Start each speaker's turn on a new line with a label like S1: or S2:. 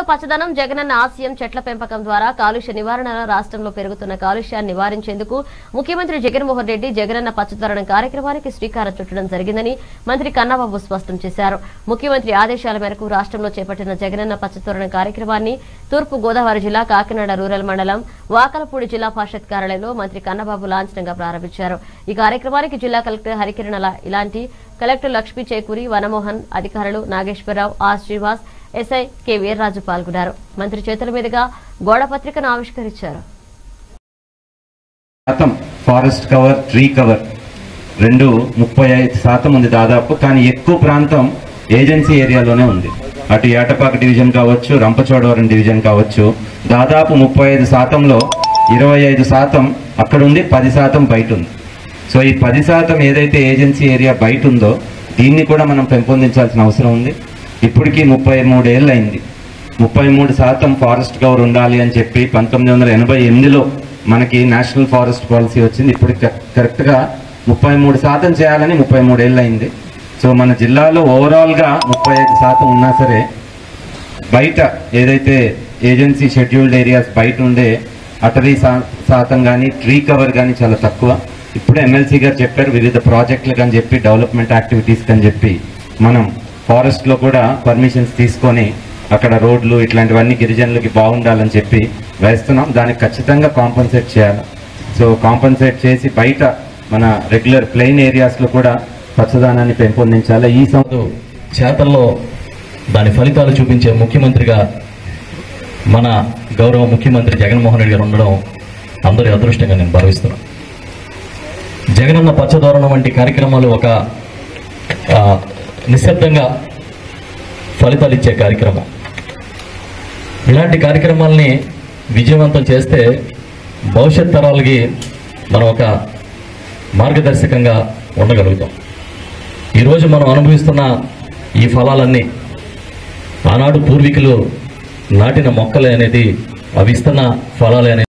S1: పచ్చదనం జగనన్న ఆశయం చెట్ల పెంపకం ద్వారా కాలుష్య నివారణలో రాష్ట్రంలో పెరుగుతున్న కాలుష్యాన్ని నివారించేందుకు ముఖ్యమంత్రి జగన్మోహన్ రెడ్డి జగనన్న పచ్చదనం కార్యక్రమానికి శ్రీకారం చుట్టడం జరిగిందని మంత్రి కన్నబాబు స్పష్టం చేశారు ముఖ్యమంత్రి ఆదేశాల మేరకు రాష్ట్రంలో చేపట్టిన జగనన్న పచ్చతోరణం కార్యక్రమాన్ని తూర్పు గోదావరి జిల్లా కాకినాడ రూరల్ మండలం వాకలపూడి జిల్లా పరిషత్ కార్యాలయంలో మంత్రి కన్నబాబు లాంఛనంగా ప్రారంభించారు ఈ కార్యక్రమానికి జిల్లా కలెక్టర్ హరికిరణల ఇలాంటి కలెక్టర్ లక్ష్మీ చేకూరి వనమోహన్ అధికారులు Nageswararao R Srinivas SI K Veerraju పాల్గొన్నారు మంత్రి చేతుల మీదుగా గోడ పత్రికను ఆవిష్కరించారు
S2: శాతం ఫారెస్ట్ కవర్ ట్రీ కవర్ రెండు ముప్పై ఐదు శాతం ఉంది దాదాపు కానీ ఎక్కువ ప్రాంతం ఏజెన్సీ ఏరియాలోనే ఉంది అటు ఏటపాక డివిజన్ కావచ్చు రంపచోడవరం డివిజన్ కావచ్చు దాదాపు ముప్పై ఐదు శాతంలో ఇరవై ఐదు శాతం అక్కడ ఉంది పది శాతం బయట ఉంది సో ఈ పది శాతం ఏదైతే ఏజెన్సీ ఏరియా బయట ఉందో దీన్ని కూడా మనం పెంపొందించాల్సిన అవసరం ఉంది ఇప్పటికీ ముప్పై మూడేళ్ళు అయింది ముప్పై మూడు శాతం ఫారెస్ట్ కవర్ ఉండాలి అని చెప్పి పంతొమ్మిది వందల ఎనభై ఎనిమిదిలో మనకి నేషనల్ ఫారెస్ట్ పాలసీ వచ్చింది ఇప్పుడు కరెక్ట్గా ముప్పై మూడు శాతం చేయాలని ముప్పై మూడేళ్ళు అయింది సో మన జిల్లాలో ఓవరాల్గా ముప్పై ఐదు శాతం ఉన్నా సరే బయట ఏదైతే ఏజెన్సీ షెడ్యూల్డ్ ఏరియాస్ బయట ఉండే అటవీ శా- శాతం కానీ ట్రీ కవర్ కానీ చాలా తక్కువ ఇప్పుడు ఎమ్మెల్సీ గారు చెప్పారు వివిధ ప్రాజెక్టులకు అని చెప్పి డెవలప్మెంట్ యాక్టివిటీస్ అని చెప్పి మనం ఫారెస్ట్లో కూడా పర్మిషన్స్ తీసుకొని అక్కడ రోడ్లు ఇట్లాంటివన్నీ గిరిజనులకి బాగుండాలని చెప్పి వేస్తున్నాం దానికి ఖచ్చితంగా కాంపన్సేట్ చేయాలి సో కాంపన్సేట్ చేసి బయట మన రెగ్యులర్ ప్లెయిన్ ఏరియాస్లో కూడా పచ్చదనాన్ని పెంపొందించాలి ఈ సం
S3: కాదు, చేతల్లో దాని ఫలితాలు చూపించే ముఖ్యమంత్రిగా మన గౌరవ ముఖ్యమంత్రి జగన్మోహన్ రెడ్డి గారు ఉండడం అందరి అదృష్టంగా నేను భావిస్తున్నాను జగనన్న పచ్చదోరణం వంటి కార్యక్రమాలు ఒక ఆ, నిశ్శబ్దంగా ఫలితాలు ఇచ్చే కార్యక్రమం ఇలాంటి కార్యక్రమాల్ని విజయవంతం చేస్తే భవిష్యత్ తరాలకి మనం ఒక మార్గదర్శకంగా ఉండగలుగుతాం ఈరోజు మనం అనుభవిస్తున్న ఈ ఫలాలన్నీ ఆనాడు పూర్వీకులు నాటిన మొక్కలే అనేది అవి ఇస్తున్న ఫలాలే అనేది